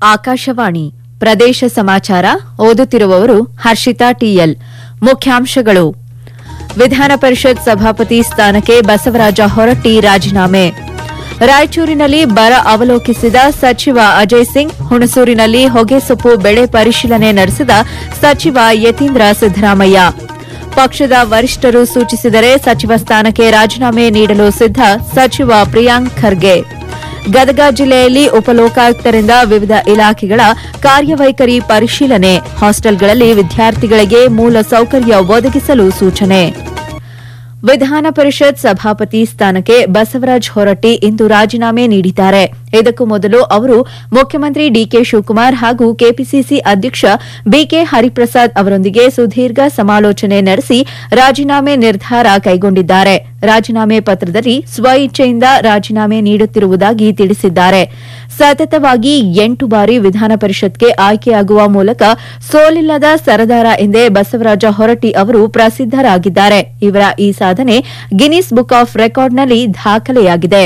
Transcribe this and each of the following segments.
ಆಕಾಶವಾಣಿ ಪ್ರದೇಶ ಸಮಾಚಾರ ಓದುತ್ತಿರುವವರು ಹರ್ಷಿತಾ ಟಿಎಲ್ ಮುಖ್ಯಾಂಶಗಳು ವಿಧಾನ ಪರಿಷತ್ ಸಭಾಪತಿ ಸ್ಥಾನಕ್ಕೆ ಬಸವರಾಜ ಹೊರಟ್ಟಿ ರಾಜೀನಾಮೆ ರಾಯಚೂರಿನಲ್ಲಿ ಬರ ಅವಲೋಕಿಸಿದ ಸಚಿವ ಅಜಯ್ ಸಿಂಗ್ ಹುಣಸೂರಿನಲ್ಲಿ ಹೊಗೆಸೊಪ್ಪು ಬೆಳೆ ಪರಿಶೀಲನೆ ನಡೆಸಿದ ಸಚಿವ ಯತೀಂದ್ರ ಸಿದ್ದರಾಮಯ್ಯ ಪಕ್ಷದ ವರಿಷ್ಠರು ಸೂಚಿಸಿದರೆ ಸಚಿವ ಸ್ಥಾನಕ್ಕೆ ರಾಜೀನಾಮೆ ನೀಡಲು ಸಿದ್ದ ಸಚಿವ ಪ್ರಿಯಾಂಕ್ ಖರ್ಗೆ ಗದಗ ಜಿಲ್ಲೆಯಲ್ಲಿ ಉಪಲೋಕಾಯುಕ್ತರಿಂದ ವಿವಿಧ ಇಲಾಖೆಗಳ ಕಾರ್ಯವೈಖರಿ ಪರಿಶೀಲನೆ ಹಾಸ್ಟೆಲ್ಗಳಲ್ಲಿ ವಿದ್ಯಾರ್ಥಿಗಳಿಗೆ ಮೂಲ ಸೌಕರ್ಯ ಒದಗಿಸಲು ಸೂಚನೆ ವಿಧಾನ ಪರಿಷತ್ ಸಭಾಪತಿ ಸ್ಥಾನಕ್ಕೆ ಬಸವರಾಜ ಹೊರಟ್ಟಿ ಇಂದು ರಾಜೀನಾಮೆ ನೀಡಿದ್ದಾರೆ ಇದಕ್ಕೂ ಮೊದಲು ಅವರು ಮುಖ್ಯಮಂತ್ರಿ ಡಿಕೆ ಶಿವಕುಮಾರ್ ಹಾಗೂ ಕೆಪಿಸಿಸಿ ಅಧ್ಯಕ್ಷ ಬಿಕೆ ಹರಿಪ್ರಸಾದ್ ಅವರೊಂದಿಗೆ ಸುದೀರ್ಘ ಸಮಾಲೋಚನೆ ನಡೆಸಿ ರಾಜೀನಾಮೆ ನಿರ್ಧಾರ ಕೈಗೊಂಡಿದ್ದಾರೆ ರಾಜೀನಾಮೆ ಪತ್ರದಲ್ಲಿ ಸ್ವಇಚ್ಛೆಯಿಂದ ರಾಜೀನಾಮೆ ನೀಡುತ್ತಿರುವುದಾಗಿ ತಿಳಿಸಿದ್ದಾರೆ ಸತತವಾಗಿ ಎಂಟು ಬಾರಿ ವಿಧಾನ ಪರಿಷತ್ಗೆ ಆಯ್ಕೆಯಾಗುವ ಮೂಲಕ ಸೋಲಿಲ್ಲದ ಸರದಾರ ಎಂದೇ ಬಸವರಾಜ ಹೊರಟ್ಟಿ ಅವರು ಪ್ರಸಿದ್ದರಾಗಿದ್ದಾರೆ ಇವರ ಈ ಸಾಧನೆ ಗಿನ್ನಿಸ್ ಬುಕ್ ಆಫ್ ರೆಕಾರ್ಡ್ನಲ್ಲಿ ದಾಖಲೆಯಾಗಿದೆ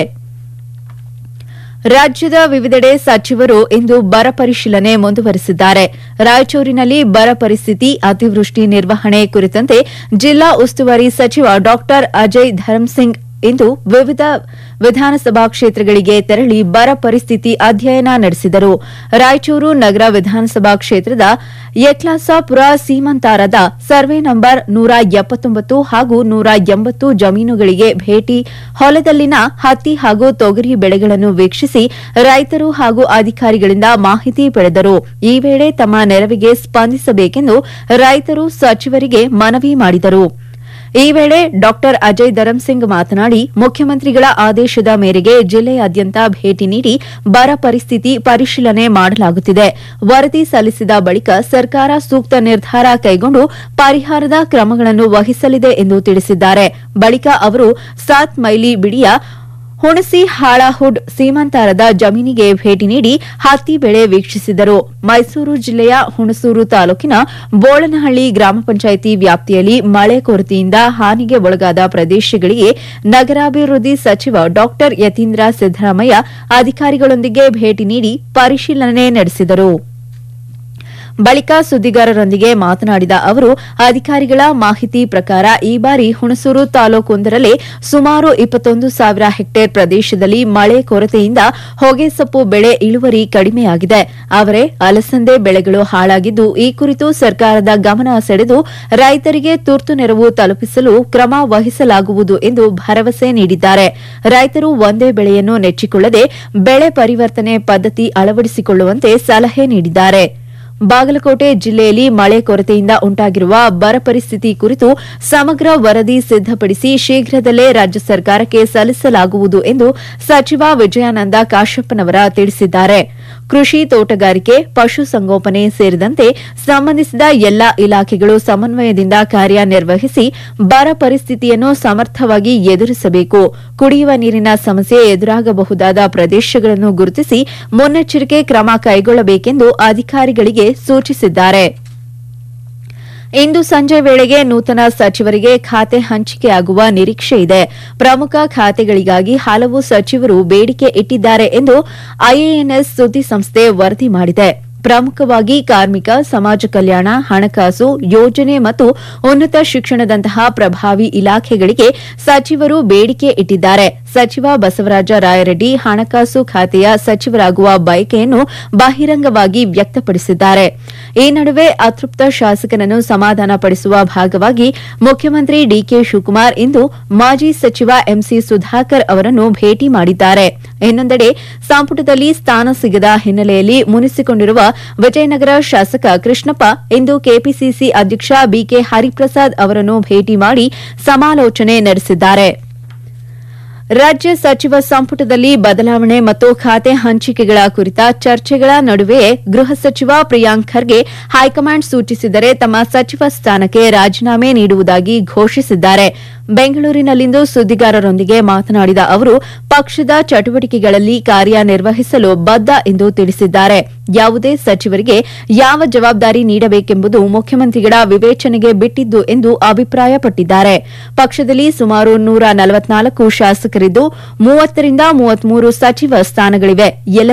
ರಾಜ್ಯದ ವಿವಿಧೆಡೆ ಸಚಿವರು ಇಂದು ಬರ ಪರಿಶೀಲನೆ ಮುಂದುವರೆಸಿದ್ದಾರೆ ರಾಯಚೂರಿನಲ್ಲಿ ಬರ ಪರಿಸ್ಥಿತಿ ಅತಿವೃಷ್ಟಿ ನಿರ್ವಹಣೆ ಕುರಿತಂತೆ ಜಿಲ್ಲಾ ಉಸ್ತುವಾರಿ ಸಚಿವ ಡಾ ಅಜಯ್ ಧರ್ಮಸಿಂಗ್ ಇಂದು ವಿವಿಧ ವಿಧಾನಸಭಾ ಕ್ಷೇತ್ರಗಳಿಗೆ ತೆರಳಿ ಬರ ಪರಿಸ್ಥಿತಿ ಅಧ್ಯಯನ ನಡೆಸಿದರು ರಾಯಚೂರು ನಗರ ವಿಧಾನಸಭಾ ಕ್ಷೇತ್ರದ ಯಕ್ಲಾಸಾಪುರ ಸೀಮಂತಾರದ ಸರ್ವೆ ನಂಬರ್ ನೂರ ಎಪ್ಪತ್ತೊಂಬತ್ತು ಹಾಗೂ ನೂರ ಎಂಬತ್ತು ಜಮೀನುಗಳಿಗೆ ಭೇಟಿ ಹೊಲದಲ್ಲಿನ ಹತ್ತಿ ಹಾಗೂ ತೊಗರಿ ಬೆಳೆಗಳನ್ನು ವೀಕ್ಷಿಸಿ ರೈತರು ಹಾಗೂ ಅಧಿಕಾರಿಗಳಿಂದ ಮಾಹಿತಿ ಪಡೆದರು ಈ ವೇಳೆ ತಮ್ಮ ನೆರವಿಗೆ ಸ್ಪಂದಿಸಬೇಕೆಂದು ರೈತರು ಸಚಿವರಿಗೆ ಮನವಿ ಮಾಡಿದರು ಈ ವೇಳೆ ಡಾ ಅಜಯ್ ಧರಂಸಿಂಗ್ ಮಾತನಾಡಿ ಮುಖ್ಯಮಂತ್ರಿಗಳ ಆದೇಶದ ಮೇರೆಗೆ ಜಿಲ್ಲೆಯಾದ್ಯಂತ ಭೇಟಿ ನೀಡಿ ಬರ ಪರಿಸ್ಥಿತಿ ಪರಿಶೀಲನೆ ಮಾಡಲಾಗುತ್ತಿದೆ ವರದಿ ಸಲ್ಲಿಸಿದ ಬಳಿಕ ಸರ್ಕಾರ ಸೂಕ್ತ ನಿರ್ಧಾರ ಕೈಗೊಂಡು ಪರಿಹಾರದ ಕ್ರಮಗಳನ್ನು ವಹಿಸಲಿದೆ ಎಂದು ತಿಳಿಸಿದ್ದಾರೆ ಬಳಿಕ ಅವರು ಸಾತ್ ಮೈಲಿ ಬಿಡಿಯ ಹುಣಸಿ ಹಾಳಹುಡ್ ಸೀಮಂತಾರದ ಜಮೀನಿಗೆ ಭೇಟಿ ನೀಡಿ ಹತ್ತಿ ಬೆಳೆ ವೀಕ್ಷಿಸಿದರು ಮೈಸೂರು ಜಿಲ್ಲೆಯ ಹುಣಸೂರು ತಾಲೂಕಿನ ಬೋಳನಹಳ್ಳಿ ಗ್ರಾಮ ಪಂಚಾಯಿತಿ ವ್ಯಾಪ್ತಿಯಲ್ಲಿ ಮಳೆ ಕೊರತೆಯಿಂದ ಹಾನಿಗೆ ಒಳಗಾದ ಪ್ರದೇಶಗಳಿಗೆ ನಗರಾಭಿವೃದ್ಧಿ ಸಚಿವ ಡಾ ಯತೀಂದ್ರ ಸಿದ್ದರಾಮಯ್ಯ ಅಧಿಕಾರಿಗಳೊಂದಿಗೆ ಭೇಟಿ ನೀಡಿ ಪರಿಶೀಲನೆ ನಡೆಸಿದರು ಬಳಿಕ ಸುದ್ದಿಗಾರರೊಂದಿಗೆ ಮಾತನಾಡಿದ ಅವರು ಅಧಿಕಾರಿಗಳ ಮಾಹಿತಿ ಪ್ರಕಾರ ಈ ಬಾರಿ ಹುಣಸೂರು ತಾಲೂಕೊಂದರಲ್ಲೇ ಸುಮಾರು ಇಪ್ಪತ್ತೊಂದು ಸಾವಿರ ಹೆಕ್ಟೇರ್ ಪ್ರದೇಶದಲ್ಲಿ ಮಳೆ ಕೊರತೆಯಿಂದ ಹೊಗೆಸೊಪ್ಪು ಬೆಳೆ ಇಳುವರಿ ಕಡಿಮೆಯಾಗಿದೆ ಅವರೇ ಅಲಸಂದೆ ಬೆಳೆಗಳು ಹಾಳಾಗಿದ್ದು ಈ ಕುರಿತು ಸರ್ಕಾರದ ಗಮನ ಸೆಳೆದು ರೈತರಿಗೆ ತುರ್ತು ನೆರವು ತಲುಪಿಸಲು ಕ್ರಮ ವಹಿಸಲಾಗುವುದು ಎಂದು ಭರವಸೆ ನೀಡಿದ್ದಾರೆ ರೈತರು ಒಂದೇ ಬೆಳೆಯನ್ನು ನೆಚ್ಚಿಕೊಳ್ಳದೆ ಬೆಳೆ ಪರಿವರ್ತನೆ ಪದ್ಧತಿ ಅಳವಡಿಸಿಕೊಳ್ಳುವಂತೆ ಸಲಹೆ ನೀಡಿದ್ದಾರೆ ಬಾಗಲಕೋಟೆ ಜಿಲ್ಲೆಯಲ್ಲಿ ಮಳೆ ಕೊರತೆಯಿಂದ ಉಂಟಾಗಿರುವ ಬರ ಪರಿಸ್ಥಿತಿ ಕುರಿತು ಸಮಗ್ರ ವರದಿ ಸಿದ್ದಪಡಿಸಿ ಶೀಘ್ರದಲ್ಲೇ ರಾಜ್ಯ ಸರ್ಕಾರಕ್ಕೆ ಸಲ್ಲಿಸಲಾಗುವುದು ಎಂದು ಸಚಿವ ವಿಜಯಾನಂದ ಕಾಶಪ್ಪನವರ ತಿಳಿಸಿದ್ದಾರೆ ಕೃಷಿ ತೋಟಗಾರಿಕೆ ಪಶುಸಂಗೋಪನೆ ಸೇರಿದಂತೆ ಸಂಬಂಧಿಸಿದ ಎಲ್ಲಾ ಇಲಾಖೆಗಳು ಸಮನ್ವಯದಿಂದ ಕಾರ್ಯನಿರ್ವಹಿಸಿ ಬರ ಪರಿಸ್ಥಿತಿಯನ್ನು ಸಮರ್ಥವಾಗಿ ಎದುರಿಸಬೇಕು ಕುಡಿಯುವ ನೀರಿನ ಸಮಸ್ಯೆ ಎದುರಾಗಬಹುದಾದ ಪ್ರದೇಶಗಳನ್ನು ಗುರುತಿಸಿ ಮುನ್ನೆಚ್ಚರಿಕೆ ಕ್ರಮ ಕೈಗೊಳ್ಳಬೇಕೆಂದು ಅಧಿಕಾರಿಗಳಿಗೆ ಸೂಚಿಸಿದ್ದಾರೆ ಇಂದು ಸಂಜೆ ವೇಳೆಗೆ ನೂತನ ಸಚಿವರಿಗೆ ಖಾತೆ ಹಂಚಿಕೆಯಾಗುವ ನಿರೀಕ್ಷೆ ಇದೆ ಪ್ರಮುಖ ಖಾತೆಗಳಿಗಾಗಿ ಹಲವು ಸಚಿವರು ಬೇಡಿಕೆ ಇಟ್ಟಿದ್ದಾರೆ ಎಂದು ಐಎಎನ್ಎಸ್ ಸುದ್ದಿ ಸಂಸ್ಥೆ ವರದಿ ಮಾಡಿದೆ ಪ್ರಮುಖವಾಗಿ ಕಾರ್ಮಿಕ ಸಮಾಜ ಕಲ್ಯಾಣ ಹಣಕಾಸು ಯೋಜನೆ ಮತ್ತು ಉನ್ನತ ಶಿಕ್ಷಣದಂತಹ ಪ್ರಭಾವಿ ಇಲಾಖೆಗಳಿಗೆ ಸಚಿವರು ಬೇಡಿಕೆ ಇಟ್ಟಿದ್ದಾರೆ ಸಚಿವ ಬಸವರಾಜ ರಾಯರೆಡ್ಡಿ ಹಣಕಾಸು ಖಾತೆಯ ಸಚಿವರಾಗುವ ಬಯಕೆಯನ್ನು ಬಹಿರಂಗವಾಗಿ ವ್ಯಕ್ತಪಡಿಸಿದ್ದಾರೆ ಈ ನಡುವೆ ಅತೃಪ್ತ ಶಾಸಕನನ್ನು ಸಮಾಧಾನಪಡಿಸುವ ಭಾಗವಾಗಿ ಮುಖ್ಯಮಂತ್ರಿ ಡಿಕೆ ಶಿವಕುಮಾರ್ ಇಂದು ಮಾಜಿ ಸಚಿವ ಎಂಸಿ ಸುಧಾಕರ್ ಅವರನ್ನು ಭೇಟಿ ಮಾಡಿದ್ದಾರೆ ಇನ್ನೊಂದೆಡೆ ಸಂಪುಟದಲ್ಲಿ ಸ್ಥಾನ ಸಿಗದ ಹಿನ್ನೆಲೆಯಲ್ಲಿ ಮುನಿಸಿಕೊಂಡಿರುವ ವಿಜಯನಗರ ಶಾಸಕ ಕೃಷ್ಣಪ್ಪ ಇಂದು ಕೆಪಿಸಿಸಿ ಅಧ್ಯಕ್ಷ ಬಿಕೆ ಹರಿಪ್ರಸಾದ್ ಅವರನ್ನು ಭೇಟಿ ಮಾಡಿ ಸಮಾಲೋಚನೆ ನಡೆಸಿದ್ದಾರೆ ರಾಜ್ಯ ಸಚಿವ ಸಂಪುಟದಲ್ಲಿ ಬದಲಾವಣೆ ಮತ್ತು ಖಾತೆ ಹಂಚಿಕೆಗಳ ಕುರಿತ ಚರ್ಚೆಗಳ ನಡುವೆಯೇ ಗೃಹ ಸಚಿವ ಪ್ರಿಯಾಂಕ್ ಖರ್ಗೆ ಹೈಕಮಾಂಡ್ ಸೂಚಿಸಿದರೆ ತಮ್ಮ ಸಚಿವ ಸ್ಥಾನಕ್ಕೆ ರಾಜೀನಾಮೆ ನೀಡುವುದಾಗಿ ಘೋಷಿಸಿದ್ದಾರೆ ಬೆಂಗಳೂರಿನಲ್ಲಿಂದು ಸುದ್ದಿಗಾರರೊಂದಿಗೆ ಮಾತನಾಡಿದ ಅವರು ಪಕ್ಷದ ಚಟುವಟಿಕೆಗಳಲ್ಲಿ ಕಾರ್ಯನಿರ್ವಹಿಸಲು ಬದ್ದ ಎಂದು ತಿಳಿಸಿದ್ದಾರೆ ಯಾವುದೇ ಸಚಿವರಿಗೆ ಯಾವ ಜವಾಬ್ದಾರಿ ನೀಡಬೇಕೆಂಬುದು ಮುಖ್ಯಮಂತ್ರಿಗಳ ವಿವೇಚನೆಗೆ ಬಿಟ್ಟಿದ್ದು ಎಂದು ಅಭಿಪ್ರಾಯಪಟ್ಟಿದ್ದಾರೆ ಪಕ್ಷದಲ್ಲಿ ಸುಮಾರು ನೂರ ನಲವತ್ನಾಲ್ಕು ಶಾಸಕರಿದ್ದು ಮೂವತ್ತರಿಂದ ಮೂವತ್ಮೂರು ಸಚಿವ ಸ್ಥಾನಗಳಿವೆ ಎಲ್ಲ